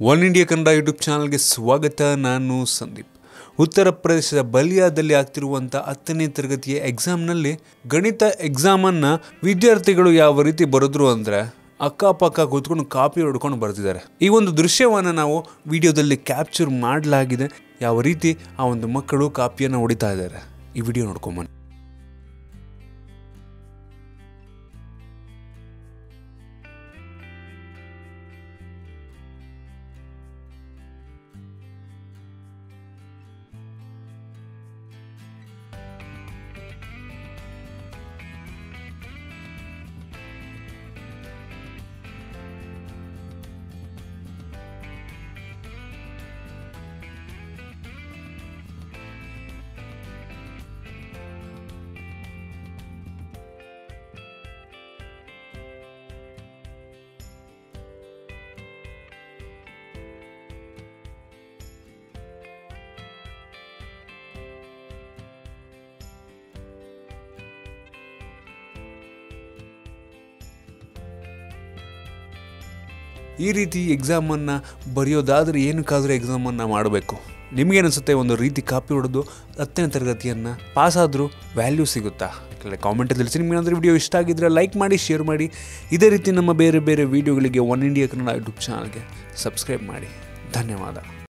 one India Kannada YouTube ಚಾನಲ್ಗೆ ಸ್ವಾಗತ ನಾನು ಸಂದೀಪ್ ಉತ್ತರ ಪ್ರದೇಶದ ಬಲಿಯಾದಲ್ಲಿ ಆಗ್ತಿರುವಂಥ ಹತ್ತನೇ ತರಗತಿಯ ಎಕ್ಸಾಮ್ನಲ್ಲಿ ಗಣಿತ ಎಕ್ಸಾಮನ್ನು ವಿದ್ಯಾರ್ಥಿಗಳು ಯಾವ ರೀತಿ ಬರೆದ್ರು ಅಂದರೆ ಅಕ್ಕಪಕ್ಕ ಕೂತ್ಕೊಂಡು ಕಾಪಿ ಹೊಡ್ಕೊಂಡು ಬರ್ತಿದ್ದಾರೆ ಈ ಒಂದು ದೃಶ್ಯವನ್ನು ನಾವು ವಿಡಿಯೋದಲ್ಲಿ ಕ್ಯಾಪ್ಚರ್ ಮಾಡಲಾಗಿದೆ ಯಾವ ರೀತಿ ಆ ಒಂದು ಮಕ್ಕಳು ಕಾಪಿಯನ್ನು ಹೊಡಿತಾ ಇದ್ದಾರೆ ಈ ವಿಡಿಯೋ ನೋಡ್ಕೊಂಬನ್ನಿ ಈ ರೀತಿ ಎಕ್ಸಾಮನ್ನು ಬರೆಯೋದಾದರೆ ಏನಕ್ಕಾದರೂ ಎಕ್ಸಾಮನ್ನು ಮಾಡಬೇಕು ನಿಮಗೇನಿಸುತ್ತೆ ಒಂದು ರೀತಿ ಕಾಪಿ ಹೊಡೆದು ಹತ್ತನೇ ತರಗತಿಯನ್ನು ಪಾಸ್ ಆದರೂ ವ್ಯಾಲ್ಯೂ ಸಿಗುತ್ತಾ ಕೆಳಗೆ ಕಾಮೆಂಟಲ್ಲಿ ತಿಳಿಸಿ ನಿಮ್ಗೆ ಏನಾದರೂ ವಿಡಿಯೋ ಇಷ್ಟ ಆಗಿದ್ದರೆ ಲೈಕ್ ಮಾಡಿ ಶೇರ್ ಮಾಡಿ ಇದೇ ರೀತಿ ನಮ್ಮ ಬೇರೆ ಬೇರೆ ವೀಡಿಯೋಗಳಿಗೆ ಒನ್ ಇಂಡಿಯಾ ಕನ್ನಡ ಯೂಟ್ಯೂಬ್ ಚಾನಲ್ಗೆ ಸಬ್ಸ್ಕ್ರೈಬ್ ಮಾಡಿ ಧನ್ಯವಾದ